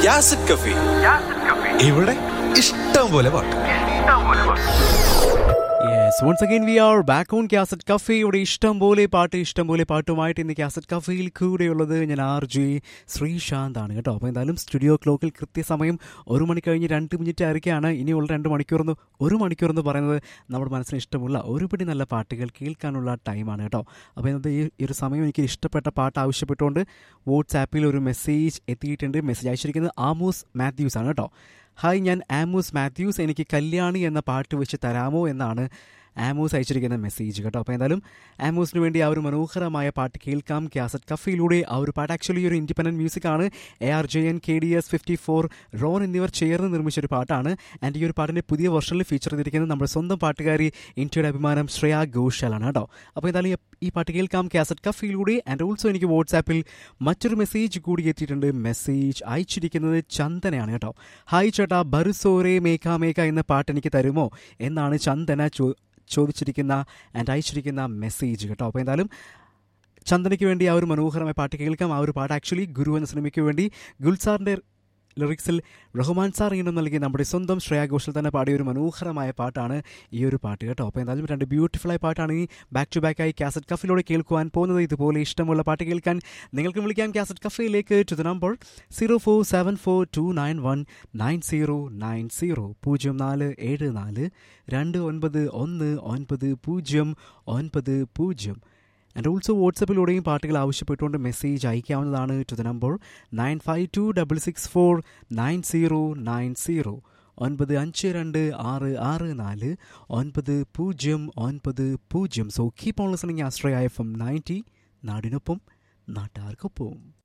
യാസിഡ് കഫി ഇവിടെ ഇഷ്ടം പോലെ പാട്ട് yes once again we are back on cassette കഫേയുടെ ഇഷ്ടം പോലെ പാട്ട് ഇഷ്ടം പോലെ പാട്ടുമായിട്ട് ഇന്ന് കാസറ്റ് കഫേയിൽ കൂടെയുള്ളത് ഞാൻ ആർ ജെ ശ്രീശാന്ത് ആണ് കേട്ടോ അപ്പോൾ എന്തായാലും സ്റ്റുഡിയോ ക്ലോക്കിൽ കൃത്യസമയം ഒരു മണി കഴിഞ്ഞ് രണ്ട് മിനിറ്റ് ആയിരിക്കുകയാണ് ഇനിയുള്ള രണ്ട് മണിക്കൂറെന്ന് ഒരു മണിക്കൂർ എന്ന് പറയുന്നത് നമ്മുടെ മനസ്സിന് ഇഷ്ടമുള്ള ഒരുപിടി നല്ല പാട്ടുകൾ കേൾക്കാനുള്ള ടൈമാണ് കേട്ടോ അപ്പോൾ ഇന്നത്തെ ഈ ഈ ഒരു സമയം എനിക്ക് ഇഷ്ടപ്പെട്ട പാട്ട് ആവശ്യപ്പെട്ടുകൊണ്ട് വാട്സാപ്പിൽ ഒരു മെസ്സേജ് എത്തിയിട്ടുണ്ട് മെസ്സേജ് അയച്ചിരിക്കുന്നത് ആമോസ് മാത്യൂസ് ആണ് കേട്ടോ ഹായ് ഞാൻ ആമോസ് മാത്യൂസ് എനിക്ക് കല്യാണി എന്ന പാട്ട് വെച്ച് തരാമോ എന്നാണ് ആമോസ് അയച്ചിരിക്കുന്ന മെസ്സേജ് കേട്ടോ അപ്പോൾ എന്തായാലും ആമോസിന് വേണ്ടി ആ ഒരു മനോഹരമായ പാട്ട് കേൾക്കാം കാസറ്റ് കഫയിലൂടെ ആ ഒരു പാട്ട് ആക്ച്വലി ഒരു ഇൻഡിപെൻഡൻറ്റ് മ്യൂസിക് ആണ് A R J N K D S fifty four Ron എന്നിവർ ചേർന്ന് നിർമ്മിച്ച ഒരു പാട്ടാണ് ആൻഡ് ഈ ഒരു പാട്ടിൻ്റെ പുതിയ വെർഷനിൽ ഫീച്ചർ ചെയ്തിരിക്കുന്നത് നമ്മുടെ സ്വന്തം പാട്ടുകാരി ഇന്ത്യയുടെ അഭിമാനം ശ്രേയ ഘോഷാലാണ് കേട്ടോ അപ്പോൾ എന്തായാലും ഈ- ഈ പാട്ട് കേൾക്കാം കാസറ്റ് കഫയിലൂടെ ആൻഡ് ഓൾസോ എനിക്ക് വാട്സാപ്പിൽ മറ്റൊരു മെസ്സേജ് കൂടി എത്തിയിട്ടുണ്ട് മെസ്സേജ് അയച്ചിരിക്കുന്നത് ചന്ദനയാണ് കേട്ടോ ഹായ് ചേട്ടാ ബറുസോറെ മേഘ മേഘ എന്ന പാട്ട് എനിക്ക് തരുമോ എന്നാണ് ചന്ദന ചോ ചോദിച്ചിരിക്കുന്ന ആൻഡ് അയച്ചിരിക്കുന്ന മെസ്സേജ് കേട്ടോ അപ്പോൾ എന്തായാലും ചന്ദനയ്ക്ക് വേണ്ടി ആ ഒരു മനോഹരമായ പാട്ട് കേൾക്കാം ആ ഒരു പാട്ട് ആക്ച്വലി ഗുരു എന്ന സിനിമയ്ക്ക് വേണ്ടി ഗുൽസാറിൻ്റെ ലിറിക്സിൽ റഹ്മാൻ സാർ ഈണം നൽകി നമ്മുടെ സ്വന്തം ശ്രേയ ഘോഷൽ തന്നെ പാടിയ ഒരു മനോഹരമായ പാട്ടാണ് ഈ ഒരു പാട്ട് കേട്ടോ അപ്പോൾ എന്തായാലും രണ്ട് ബ്യൂട്ടിഫുൾ ആയ പാട്ടാണ് ഈ ബാക്ക് ടു ബാക്ക് ആയി കാസറ്റ് കഫയിലൂടെ കേൾക്കുവാൻ പോകുന്നത് ഇതുപോലെ ഇഷ്ടമുള്ള പാട്ട് കേൾക്കാൻ നിങ്ങൾക്ക് വിളിക്കാം കാസറ്റ് കഫയിലേക്ക് to the number zero four seven four two nine one nine zero nine zero പൂജ്യം നാല് ഏഴ് നാല് രണ്ട് ഒൻപത് ഒന്ന് ഒൻപത് പൂജ്യം ഒൻപത് പൂജ്യം ആൻഡ് ഓൾസോ വാട്സപ്പിലൂടെയും പാട്ടുകൾ ആവശ്യപ്പെട്ടുകൊണ്ട് മെസ്സേജ് അയക്കാവുന്നതാണ് to the number nine five two double six four nine zero nine zero ഒൻപത് അഞ്ച് രണ്ട് ആറ് ആറ് നാല് ഒൻപത് പൂജ്യം ഒൻപത് പൂജ്യം so keep on listening Ashraya F M ninety നാടിനൊപ്പം നാട്ടാർക്കൊപ്പം